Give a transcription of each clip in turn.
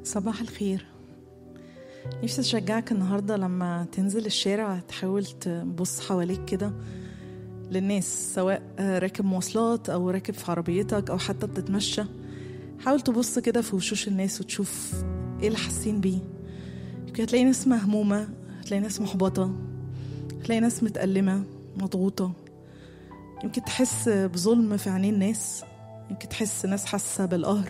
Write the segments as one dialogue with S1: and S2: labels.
S1: صباح الخير نفسي اشجعك النهارده لما تنزل الشارع تحاول تبص حواليك كده للناس سواء راكب مواصلات او راكب في عربيتك او حتى بتتمشى حاول تبص كده في وشوش الناس وتشوف ايه اللي حاسين بيه يمكن هتلاقي ناس مهمومة هتلاقي ناس محبطة هتلاقي ناس متألمة مضغوطة يمكن تحس بظلم في عينين الناس يمكن تحس ناس حاسة بالقهر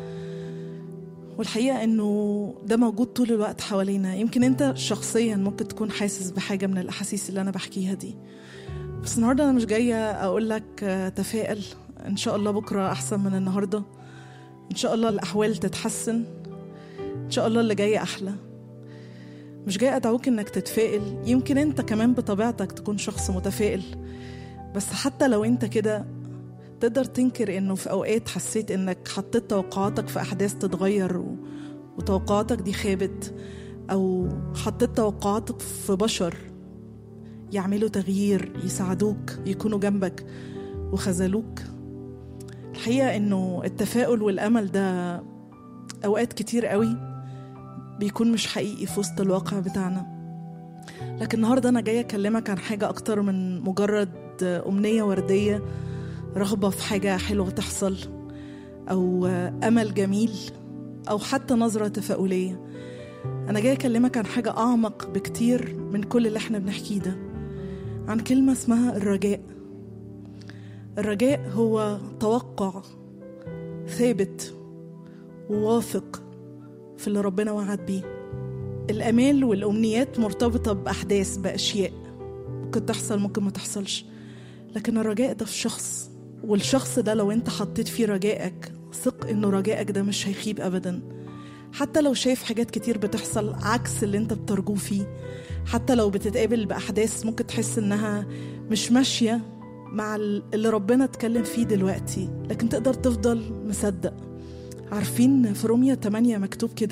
S1: والحقيقة إنه ده موجود طول الوقت حوالينا يمكن أنت شخصيا ممكن تكون حاسس بحاجة من الأحاسيس اللي أنا بحكيها دي بس النهاردة أنا مش جاية أقول لك تفائل إن شاء الله بكرة أحسن من النهاردة إن شاء الله الأحوال تتحسن إن شاء الله اللي جاي أحلى مش جاي أدعوك إنك تتفائل يمكن أنت كمان بطبيعتك تكون شخص متفائل بس حتى لو أنت كده تقدر تنكر انه في اوقات حسيت انك حطيت توقعاتك في احداث تتغير و... وتوقعاتك دي خابت او حطيت توقعاتك في بشر يعملوا تغيير يساعدوك يكونوا جنبك وخذلوك الحقيقه انه التفاؤل والامل ده اوقات كتير قوي بيكون مش حقيقي في وسط الواقع بتاعنا لكن النهارده انا جايه اكلمك عن حاجه اكتر من مجرد امنيه ورديه رغبة في حاجة حلوة تحصل أو أمل جميل أو حتى نظرة تفاؤلية أنا جاي أكلمك عن حاجة أعمق بكتير من كل اللي احنا بنحكيه ده عن كلمة اسمها الرجاء الرجاء هو توقع ثابت وواثق في اللي ربنا وعد بيه الأمال والأمنيات مرتبطة بأحداث بأشياء ممكن تحصل ممكن ما تحصلش لكن الرجاء ده في شخص والشخص ده لو انت حطيت فيه رجائك ثق انه رجائك ده مش هيخيب ابدا حتى لو شايف حاجات كتير بتحصل عكس اللي انت بترجوه فيه حتى لو بتتقابل باحداث ممكن تحس انها مش ماشيه مع اللي ربنا اتكلم فيه دلوقتي لكن تقدر تفضل مصدق عارفين في روميا 8 مكتوب كده